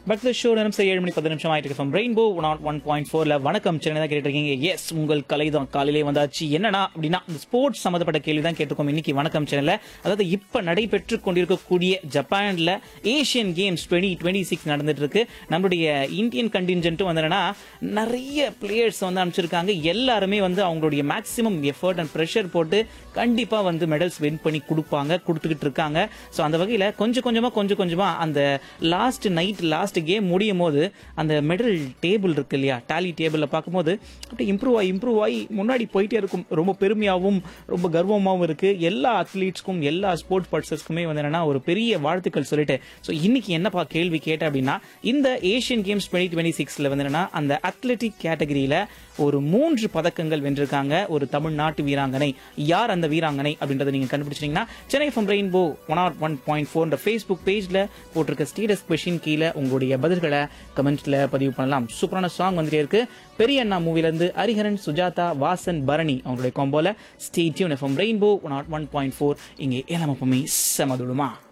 but the show நேரம் சரி ஏழு மணி பத்து நிமிஷம் ஆயிட்டு from rainbow one one point ஃபோர்ல வணக்கம் சென்னை தான் கேட்டு இருக்கீங்க எஸ் உங்கள் கலை தான் காலையிலே வந்தாச்சு என்னன்னா அப்படின்னா இந்த ஸ்போர்ட்ஸ் சம்மந்தப்பட்ட கேள்வி தான் கேட்டுக்கோம் இன்னைக்கு வணக்கம் சென்னையில் அதாவது இப்ப நடைபெற்று கொண்டிருக்கக்கூடிய ஜப்பான்ல Asian games twenty twenty six நடந்துட்டு இருக்கு நம்மளுடைய இந்தியன் கண்டின்ஜென்ட்டும் வந்து என்னன்னா நிறைய பிளேயர்ஸ் வந்து அனுப்பிச்சிருக்காங்க எல்லாருமே வந்து அவங்களுடைய மேக்ஸிமம் எஃபர்ட் அண்ட் ப்ரெஷர் போட்டு கண்டிப்பா வந்து மெடல்ஸ் வின் பண்ணி கொடுப்பாங்க கொடுத்துக்கிட்டு இருக்காங்க ஸோ அந்த வகையில் கொஞ்சம் கொஞ்சமா கொஞ்சம் கொஞ்சமா அந்த லாஸ்ட் நைட் லாஸ்ட் கேம் முடியும் போது அந்த மெடல் டேபிள் இருக்கு இல்லையா டாலி டேபிளில் பார்க்கும்போது அப்படியே இம்ப்ரூவ் ஆகி இம்ப்ரூவ் ஆகி முன்னாடி போயிட்டே இருக்கும் ரொம்ப பெருமையாகவும் ரொம்ப கர்வமாகவும் இருக்கு எல்லா அத்லீட்ஸ்க்கும் எல்லா ஸ்போர்ட்ஸ் பர்சன்ஸ்க்குமே வந்து என்னன்னா ஒரு பெரிய வாழ்த்துக்கள் சொல்லிட்டு ஸோ இன்னைக்கு என்னப்பா கேள்வி கேட்டேன் அப்படின்னா இந்த ஏஷியன் கேம்ஸ் டுவெண்ட்டி டுவெண்ட்டி சிக்ஸ்ல வந்து என்னன்னா அந்த அத்லெட்டிக் கேட்டகரியில ஒரு மூன்று பதக்கங்கள் வென்றிருக்காங்க ஒரு தமிழ்நாட்டு வீராங்கனை யார் அந்த வீராங்கனை அப்படின்றத நீங்க கண்டுபிடிச்சிட்டீங்கன்னா Chennai from rainbow one or one point four Facebook பேஜ்ல போட்டிருக்க ஸ்டேட்டஸ் கொஷின் கீழே உங்களுடைய பதில்களை கமெண்ட்ஸ்ல பதிவு பண்ணலாம் சூப்பரான சாங் வந்துட்டே இருக்கு பெரிய அண்ணா மூவில இருந்து ஹரிஹரன் சுஜாதா வாசன் பரணி அவங்களுடைய காம்போல stay tuned FM rainbow one or one point four இங்கே ஏழாமப்பமே செமதுடுமா